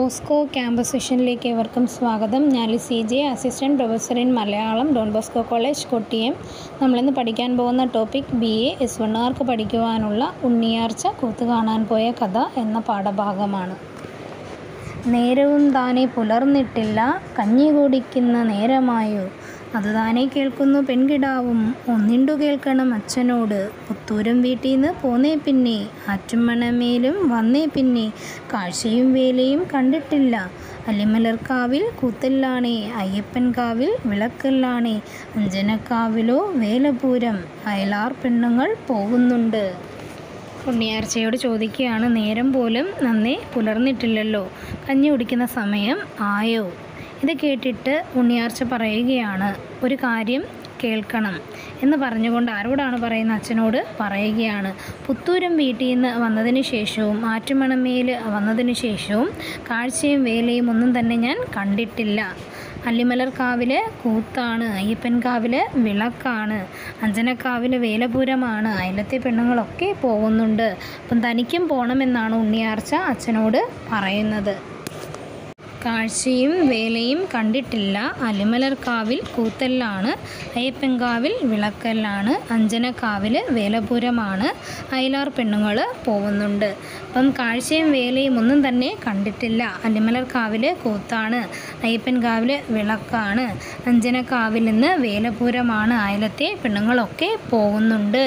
Bosco campus സെഷനിലേക്ക് ഏവർക്കും സ്വാഗതം ഞാൻ C J assistant professor in Malayalam Don Bosco college Kottiyam നമ്മളിന്ന് പഠിക്കാൻ പോകുന്ന ടോപ്പിക് ബി എ എസ് വണ്ണുകാർക്ക് പഠിക്കുവാനുള്ള ഉണ്ണിയാർച്ച കൂത്ത് കാണാൻ പോയ കഥ എന്ന പാഠഭാഗമാണ് നേരവും താനെ പുലർന്നിട്ടില്ല കഞ്ഞി കുടിക്കുന്ന നേരമായോ അത് താനെ കേൾക്കുന്നു പെൺകിടാവും ഒന്നിണ്ടു കേൾക്കണം അച്ഛനോട് പുത്തൂരം വീട്ടിൽ നിന്ന് പോന്നേ പിന്നെ ആറ്റുമണമേലും വന്നേ പിന്നെ കാഴ്ചയും വേലയും കണ്ടിട്ടില്ല അലിമലർക്കാവിൽ കൂത്തല്ലാണേ അയ്യപ്പൻകാവിൽ വിളക്കല്ലാണേ അഞ്ജനക്കാവിലോ വേലപൂരം അയലാർ പെണ്ണുങ്ങൾ പോകുന്നുണ്ട് ഉണ്ണിയാർച്ചയോട് ചോദിക്കുകയാണ് നേരം പോലും നന്നേ പുലർന്നിട്ടില്ലല്ലോ കഞ്ഞി കുടിക്കുന്ന സമയം ആയോ ഇത് കേട്ടിട്ട് ഉണ്ണിയാർച്ച പറയുകയാണ് ഒരു കാര്യം കേൾക്കണം എന്ന് പറഞ്ഞുകൊണ്ട് ആരോടാണ് പറയുന്നത് അച്ഛനോട് പറയുകയാണ് പുത്തൂരം വീട്ടിൽ നിന്ന് വന്നതിന് ശേഷവും ആറ്റുമണമേൽ വന്നതിന് ശേഷവും കാഴ്ചയും വേലയും ഒന്നും തന്നെ ഞാൻ കണ്ടിട്ടില്ല അല്ലിമലർക്കാവിലെ കൂത്താണ് അയ്യപ്പൻകാവിലെ വിളക്കാണ് അഞ്ജനക്കാവിലെ വേലപുരമാണ് അയലത്തെ പെണ്ണുങ്ങളൊക്കെ പോകുന്നുണ്ട് അപ്പം തനിക്കും പോകണമെന്നാണ് ഉണ്ണിയാർച്ച അച്ഛനോട് പറയുന്നത് കാഴ്ചയും വേലയും കണ്ടിട്ടില്ല അലിമലർക്കാവിൽ കൂത്തല്ലാണ് അയ്യപ്പൻകാവിൽ വിളക്കല്ലാണ് അഞ്ജനക്കാവിൽ വേലപുരമാണ് അയലാർ പെണ്ണുങ്ങൾ പോകുന്നുണ്ട് അപ്പം കാഴ്ചയും വേലയും ഒന്നും തന്നെ കണ്ടിട്ടില്ല അലിമലർക്കാവിൽ കൂത്താണ് അയ്യപ്പൻകാവിൽ വിളക്കാണ് അഞ്ജനക്കാവിൽ നിന്ന് വേലപുരമാണ് അയലത്തെ പെണ്ണുങ്ങളൊക്കെ പോകുന്നുണ്ട്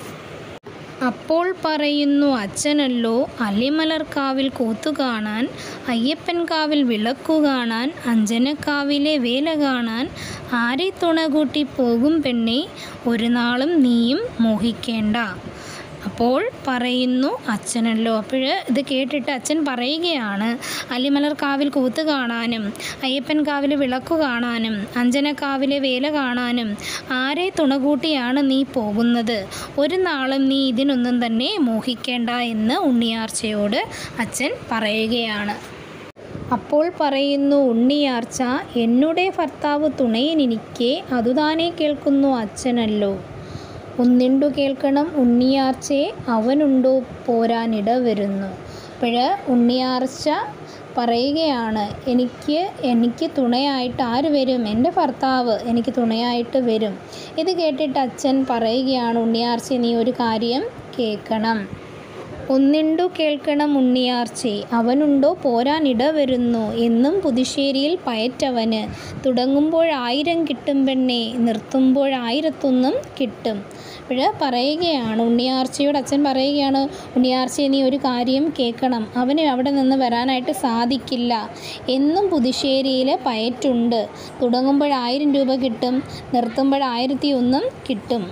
അപ്പോൾ പറയുന്നു അച്ഛനല്ലോ അലിമലർക്കാവിൽ കൂത്തു കാണാൻ അയ്യപ്പൻകാവിൽ വിളക്കു കാണാൻ അഞ്ജനക്കാവിലെ വേല കാണാൻ ആരെ തുണകൂട്ടി പോകും പെണ്ണെ ഒരു നാളും നീയും മോഹിക്കേണ്ട അപ്പോൾ പറയുന്നു അച്ഛനല്ലോ അപ്പോൾ ഇത് കേട്ടിട്ട് അച്ഛൻ പറയുകയാണ് അലിമലർക്കാവിൽ കൂത്ത് കാണാനും അയ്യപ്പൻകാവിൽ വിളക്കു കാണാനും അഞ്ജനക്കാവിലെ വേല കാണാനും ആരെ തുണകൂട്ടിയാണ് നീ പോകുന്നത് ഒരു നാളും നീ ഇതിനൊന്നും തന്നെ മോഹിക്കേണ്ട എന്ന് ഉണ്ണിയാർച്ചയോട് അച്ഛൻ പറയുകയാണ് അപ്പോൾ പറയുന്നു ഉണ്ണിയാർച്ച എന്നുടെ ഭർത്താവ് തുണയനിരിക്കെ അതുതാനെ കേൾക്കുന്നു അച്ഛനല്ലോ ഒന്നിണ്ടു കേൾക്കണം ഉണ്ണിയാർച്ചയെ അവനുണ്ടോ പോരാനിട വരുന്നു അപ്പോൾ ഉണ്ണിയാർച്ച പറയുകയാണ് എനിക്ക് എനിക്ക് തുണയായിട്ട് ആര് വരും എൻ്റെ ഭർത്താവ് എനിക്ക് തുണയായിട്ട് വരും ഇത് കേട്ടിട്ട് അച്ഛൻ പറയുകയാണ് ഉണ്ണിയാർച്ച നീ ഒരു കാര്യം കേൾക്കണം ഒന്നിണ്ടു കേൾക്കണം ഉണ്ണിയാർച്ചെ അവനുണ്ടോ പോരാനിട വരുന്നു എന്നും പുതുശ്ശേരിയിൽ പയറ്റവന് തുടങ്ങുമ്പോൾ ആയിരം കിട്ടും പെണ്ണെ നിർത്തുമ്പോൾ ആയിരത്തൊന്നും കിട്ടും അപ്പോൾ പറയുകയാണ് ഉണ്ണിയാർച്ചയോട് അച്ഛൻ പറയുകയാണ് ഉണ്ണിയാർച്ചയെ നീ ഒരു കാര്യം കേൾക്കണം അവന് അവിടെ നിന്ന് വരാനായിട്ട് സാധിക്കില്ല എന്നും പുതുശ്ശേരിയിൽ പയറ്റുണ്ട് തുടങ്ങുമ്പോൾ ആയിരം രൂപ കിട്ടും നിർത്തുമ്പോൾ ആയിരത്തി ഒന്നും കിട്ടും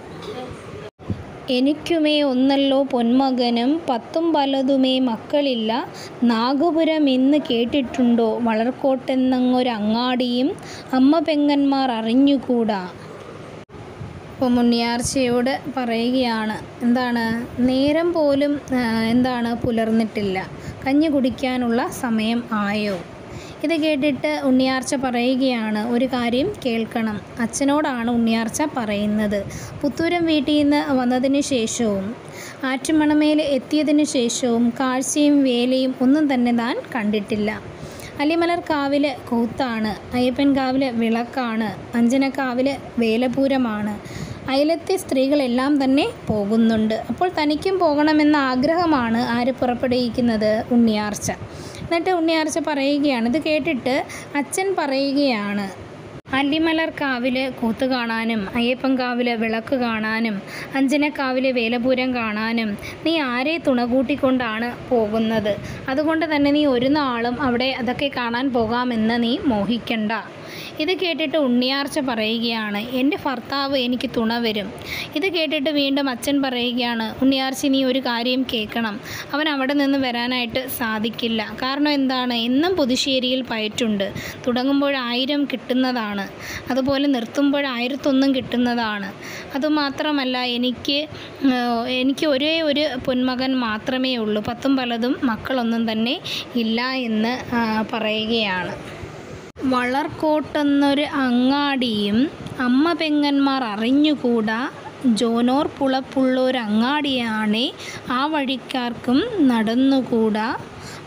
എനിക്കുമേ ഒന്നല്ലോ പൊന്മകനും പത്തും പലതുമേ മക്കളില്ല നാഗപുരം എന്ന് കേട്ടിട്ടുണ്ടോ വളർക്കോട്ടെന്നങ്ങൊരങ്ങാടിയും അമ്മ പെങ്ങന്മാർ അറിഞ്ഞുകൂടാ അപ്പോൾ മുന്നിയാർച്ചയോട് പറയുകയാണ് എന്താണ് നേരം പോലും എന്താണ് പുലർന്നിട്ടില്ല കഞ്ഞി കുടിക്കാനുള്ള സമയം ആയോ ഇത് കേട്ടിട്ട് ഉണ്ണിയാർച്ച പറയുകയാണ് ഒരു കാര്യം കേൾക്കണം അച്ഛനോടാണ് ഉണ്ണിയാർച്ച പറയുന്നത് പുത്തൂരം വീട്ടിൽ നിന്ന് വന്നതിന് ശേഷവും ആറ്റുമണമേൽ എത്തിയതിന് ശേഷവും കാഴ്ചയും വേലയും ഒന്നും തന്നെ താൻ കണ്ടിട്ടില്ല അലിമലർക്കാവിൽ കൂത്താണ് അയ്യപ്പൻകാവിൽ വിളക്കാണ് അഞ്ജനക്കാവിൽ വേലപൂരമാണ് അയലത്തെ സ്ത്രീകളെല്ലാം തന്നെ പോകുന്നുണ്ട് അപ്പോൾ തനിക്കും പോകണമെന്ന ആഗ്രഹമാണ് ആര് പുറപ്പെടുവിക്കുന്നത് ഉണ്ണിയാർച്ച എന്നിട്ട് ഉണ്ണിയാർച്ച പറയുകയാണ് ഇത് കേട്ടിട്ട് അച്ഛൻ പറയുകയാണ് അല്ലിമലർക്കാവിൽ കൂത്ത് കാണാനും അയ്യപ്പൻകാവിൽ വിളക്ക് കാണാനും അഞ്ജനക്കാവിലെ വേലപൂരം കാണാനും നീ ആരെ തുണകൂട്ടിക്കൊണ്ടാണ് പോകുന്നത് അതുകൊണ്ട് തന്നെ നീ ഒരു നാളും അവിടെ അതൊക്കെ കാണാൻ പോകാമെന്ന് നീ മോഹിക്കണ്ട ഇത് കേട്ടിട്ട് ഉണ്ണിയാർച്ച പറയുകയാണ് എൻ്റെ ഭർത്താവ് എനിക്ക് തുണ വരും ഇത് കേട്ടിട്ട് വീണ്ടും അച്ഛൻ പറയുകയാണ് ഉണ്ണിയാർച്ച നീ ഒരു കാര്യം കേൾക്കണം അവൻ അവിടെ നിന്ന് വരാനായിട്ട് സാധിക്കില്ല കാരണം എന്താണ് എന്നും പുതുശ്ശേരിയിൽ പയറ്റുണ്ട് തുടങ്ങുമ്പോൾ ആയിരം കിട്ടുന്നതാണ് അതുപോലെ നിർത്തുമ്പോൾ ആയിരത്തൊന്നും കിട്ടുന്നതാണ് അതുമാത്രമല്ല എനിക്ക് എനിക്ക് ഒരേ ഒരു പൊന്മകൻ മാത്രമേ ഉള്ളൂ പത്തും പലതും മക്കളൊന്നും തന്നെ ഇല്ല എന്ന് പറയുകയാണ് വളർക്കോട്ടെന്നൊരു അങ്ങാടിയും അമ്മ പെങ്ങന്മാർ അറിഞ്ഞുകൂടാ ജോനോർ പുളപ്പുള്ളൊരങ്ങാടിയാണേ ആ വഴിക്കാർക്കും നടന്നുകൂടാ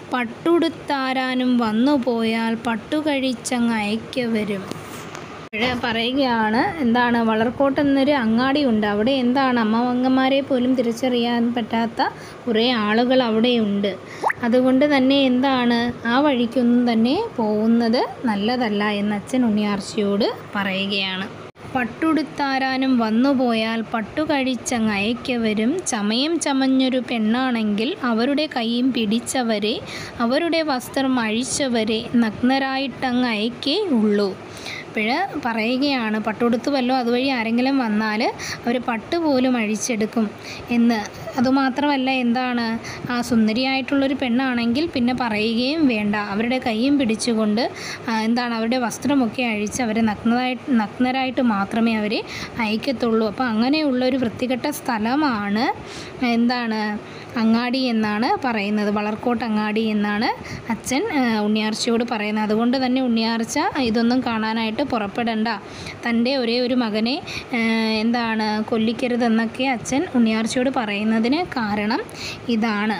പട്ടുടുത്താരാനും വന്നു പോയാൽ പട്ടുകഴിച്ചങ്ങ് അയക്ക വരും ഇവിടെ പറയുകയാണ് എന്താണ് വളർക്കോട്ട് എന്നൊരു അങ്ങാടി ഉണ്ട് അവിടെ എന്താണ് അമ്മവങ്ങന്മാരെ പോലും തിരിച്ചറിയാൻ പറ്റാത്ത കുറേ ആളുകൾ അവിടെയുണ്ട് അതുകൊണ്ട് തന്നെ എന്താണ് ആ വഴിക്കൊന്നും തന്നെ പോകുന്നത് നല്ലതല്ല എന്ന് അച്ഛൻ ഉണ്ണിയാർച്ചയോട് പറയുകയാണ് പട്ടുടുത്താരാനും വന്നുപോയാൽ പട്ടുകഴിച്ചങ്ങ് അയക്കവരും ചമയം ചമഞ്ഞൊരു പെണ്ണാണെങ്കിൽ അവരുടെ കൈയും പിടിച്ചവരെ അവരുടെ വസ്ത്രം അഴിച്ചവരെ നഗ്നരായിട്ടങ്ങ് അയക്കേ ഉള്ളൂ അപ്പോൾ പറയുകയാണ് പട്ടുടുത്ത് വല്ലോ അതുവഴി ആരെങ്കിലും വന്നാൽ അവർ പട്ട് പോലും അഴിച്ചെടുക്കും എന്ന് അതുമാത്രമല്ല എന്താണ് ആ സുന്ദരിയായിട്ടുള്ളൊരു പെണ്ണാണെങ്കിൽ പിന്നെ പറയുകയും വേണ്ട അവരുടെ കൈയും പിടിച്ചുകൊണ്ട് ആ, എന്താണ് അവരുടെ വസ്ത്രമൊക്കെ അഴിച്ച് അവരെ നഗ്നരായിട്ട് നഗ്നരായിട്ട് മാത്രമേ അവരെ അയക്കത്തുള്ളൂ അപ്പോൾ അങ്ങനെയുള്ള ഒരു വൃത്തികെട്ട സ്ഥലമാണ് എന്താണ് അങ്ങാടി എന്നാണ് പറയുന്നത് വളർക്കോട്ട് അങ്ങാടി എന്നാണ് അച്ഛൻ ആ, ഉണ്ണിയാർച്ചയോട് പറയുന്നത് അതുകൊണ്ട് തന്നെ ഉണ്ണിയാർച്ച ഇതൊന്നും കാണാനായിട്ട് പുറപ്പെടണ്ട തൻ്റെ ഒരേ ഒരു മകനെ ആ, എന്താണ് കൊല്ലിക്കരുതെന്നൊക്കെ അച്ഛൻ ഉണ്ണിയാർച്ചയോട് പറയുന്നതിന് കാരണം ഇതാണ്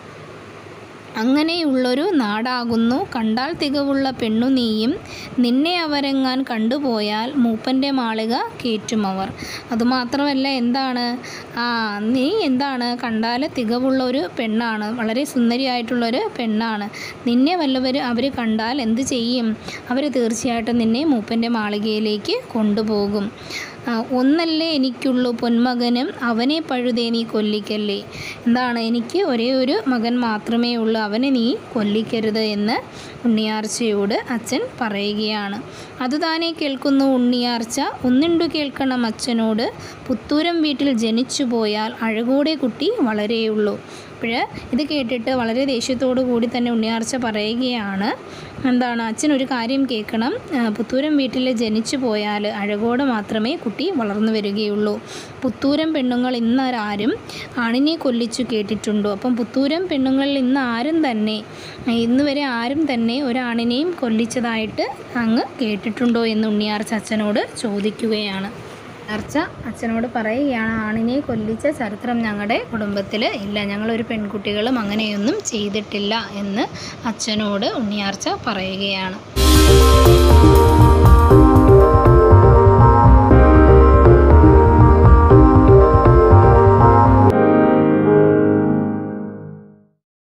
അങ്ങനെയുള്ളൊരു നാടാകുന്നു കണ്ടാൽ തികവുള്ള പെണ്ണു നീയും നിന്നെ അവരെങ്ങാൻ കണ്ടുപോയാൽ മൂപ്പൻ്റെ മാളിക കയറ്റുമവർ അതുമാത്രമല്ല എന്താണ് ആ നീ എന്താണ് കണ്ടാൽ തികവുള്ള ഒരു പെണ്ണാണ് വളരെ സുന്ദരിയായിട്ടുള്ളൊരു പെണ്ണാണ് നിന്നെ വല്ലവർ അവർ കണ്ടാൽ എന്ത് ചെയ്യും അവർ തീർച്ചയായിട്ടും നിന്നെ മൂപ്പൻ്റെ മാളികയിലേക്ക് കൊണ്ടുപോകും ആ, ഒന്നല്ലേ എനിക്കുള്ളൂ പൊന്മകനും അവനെ പഴുതേ നീ കൊല്ലിക്കല്ലേ എന്താണ് എനിക്ക് ഒരേ ഒരു മകൻ മാത്രമേ ഉള്ളൂ അവനെ നീ കൊല്ലിക്കരുത് എന്ന് ഉണ്ണിയാർച്ചയോട് അച്ഛൻ പറയുകയാണ് അത് താനേ കേൾക്കുന്നു ഉണ്ണിയാർച്ച ഒന്നുണ്ടു കേൾക്കണം അച്ഛനോട് പുത്തൂരം വീട്ടിൽ ജനിച്ചു പോയാൽ അഴകോടെ കുട്ടി വളരെയുള്ളൂ അപ്പോൾ ഇത് കേട്ടിട്ട് വളരെ ദേഷ്യത്തോടു കൂടി തന്നെ ഉണ്ണിയാർച്ച പറയുകയാണ് എന്താണ് അച്ഛൻ ഒരു കാര്യം കേൾക്കണം ആ, പുത്തൂരം വീട്ടിൽ ജനിച്ചു പോയാൽ അഴകോടെ മാത്രമേ കുട്ടി വളർന്നു വരികയുള്ളൂ പുത്തൂരം പെണ്ണുങ്ങൾ ഇന്നാരും ആണിനെ കൊല്ലിച്ചു കേട്ടിട്ടുണ്ടോ അപ്പം പുത്തൂരം പെണ്ണുങ്ങളിൽ ഇന്ന് ആരും തന്നെ ഇന്ന് വരെ ആരും തന്നെ ഒരാണിനെയും കൊല്ലിച്ചതായിട്ട് അങ്ങ് കേട്ടിട്ടുണ്ടോ എന്ന് ഉണ്ണിയാർച്ച അച്ഛനോട് ചോദിക്കുകയാണ് ഉണ്ണിയാർച്ച അച്ഛനോട് പറയുകയാണ് ആണിനെ കൊല്ലിച്ച ചരിത്രം ഞങ്ങളുടെ കുടുംബത്തിൽ ഇല്ല ഞങ്ങളൊരു പെൺകുട്ടികളും അങ്ങനെയൊന്നും ചെയ്തിട്ടില്ല എന്ന് അച്ഛനോട് ഉണ്ണിയാർച്ച പറയുകയാണ്